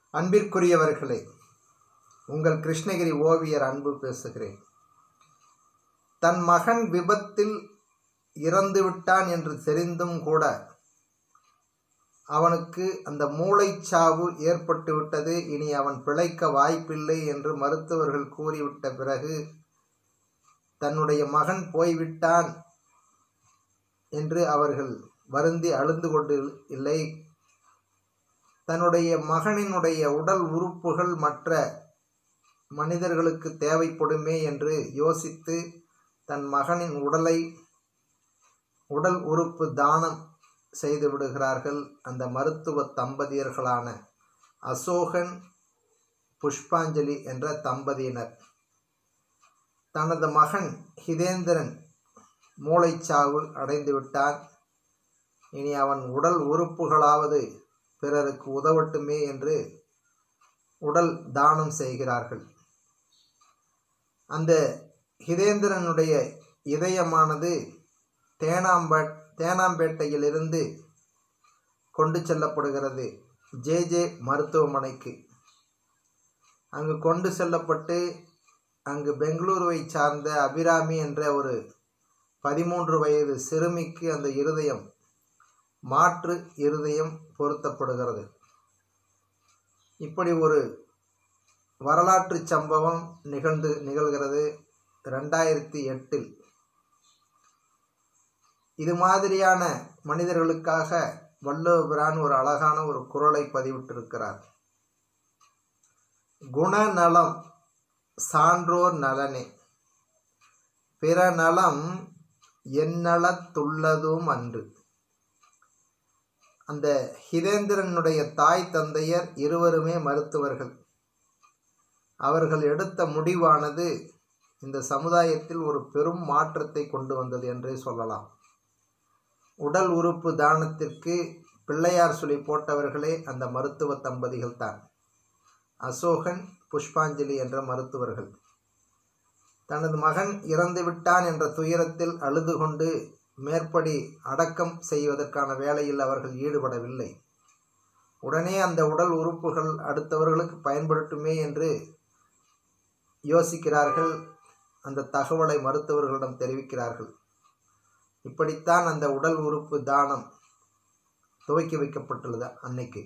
அன்பிற்குரியவர்களே உங்கள் கிருஷ்ணகிரி ஓவியர் அன்பு பேசுகிறேன் தன் மகன் விபத்தில் இறந்துவிட்டான் என்று தெரிந்தும் கூட அவனுக்கு அந்த மூளைச்சாவு ஏற்பட்டு விட்டது இனி அவன் பிழைக்க வாய்ப்பில்லை என்று மருத்துவர்கள் கூறிவிட்ட பிறகு தன்னுடைய மகன் போய்விட்டான் என்று அவர்கள் வருந்தி அழுந்து கொண்டு இல்லை தன்னுடைய மகனினுடைய உடல் உறுப்புகள் மற்ற மனிதர்களுக்கு தேவைப்படுமே என்று யோசித்து தன் மகனின் உடலை உடல் உறுப்பு தானம் செய்து விடுகிறார்கள் அந்த மருத்துவ தம்பதியர்களான அசோகன் புஷ்பாஞ்சலி என்ற தம்பதியினர் தனது மகன் ஹிதேந்திரன் மூளைச்சாவு அடைந்து விட்டான் இனி அவன் உடல் உறுப்புகளாவது பிறருக்கு உதவட்டுமே என்று உடல் தானம் செய்கிறார்கள் அந்த ஹிதேந்திரனுடைய இதயமானது தேனாம்பட் தேனாம்பேட்டையிலிருந்து கொண்டு செல்லப்படுகிறது ஜே ஜே மருத்துவமனைக்கு அங்கு கொண்டு செல்லப்பட்டு அங்கு பெங்களூருவை சார்ந்த அபிராமி என்ற ஒரு பதிமூன்று வயது சிறுமிக்கு அந்த இருதயம் மாற்று இருதயம் பொருத்தப்படுகிறது இப்படி ஒரு வரலாற்று சம்பவம் நிகழ்ந்து நிகழ்கிறது ரெண்டாயிரத்தி எட்டில் இது மாதிரியான மனிதர்களுக்காக வள்ளுவபிரான் ஒரு அழகான ஒரு குரலை பதிவிட்டிருக்கிறார் குணநலம் சான்றோர் நலனே பிற நலம் எந்நலத்துள்ளதும் அன்று அந்த ஹிதேந்திரனுடைய தாய் தந்தையர் இருவருமே மருத்துவர்கள் அவர்கள் எடுத்த முடிவானது இந்த சமுதாயத்தில் ஒரு பெரும் மாற்றத்தை கொண்டு வந்தது என்றே சொல்லலாம் உடல் உறுப்பு தானத்திற்கு பிள்ளையார் சொல்லி போட்டவர்களே அந்த மருத்துவ தம்பதிகள் தான் அசோகன் புஷ்பாஞ்சலி என்ற மருத்துவர்கள் தனது மகன் இறந்துவிட்டான் என்ற துயரத்தில் அழுது கொண்டு மேற்படி அடக்கம் செய்வதற்கான வேலையில் அவர்கள் ஈடுபடவில்லை உடனே அந்த உடல் உறுப்புகள் அடுத்தவர்களுக்கு பயன்படுத்துமே என்று யோசிக்கிறார்கள் அந்த தகவலை மருத்துவர்களிடம் தெரிவிக்கிறார்கள் இப்படித்தான் அந்த உடல் உறுப்பு தானம் துவக்கி வைக்கப்பட்டுள்ளது அன்னைக்கு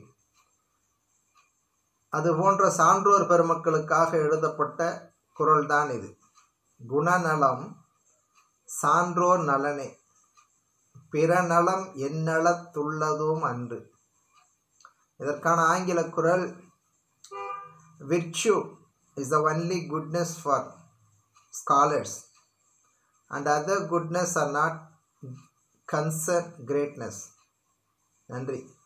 அது போன்ற சான்றோர் பெருமக்களுக்காக எழுதப்பட்ட குரல்தான் இது குணநலம் சான்றோர் நலனே பிறநலம் எந்நலத்துள்ளதும் அன்று இதற்கான ஆங்கில குரல் virtue is the only goodness for scholars and other goodness are not concern greatness நன்றி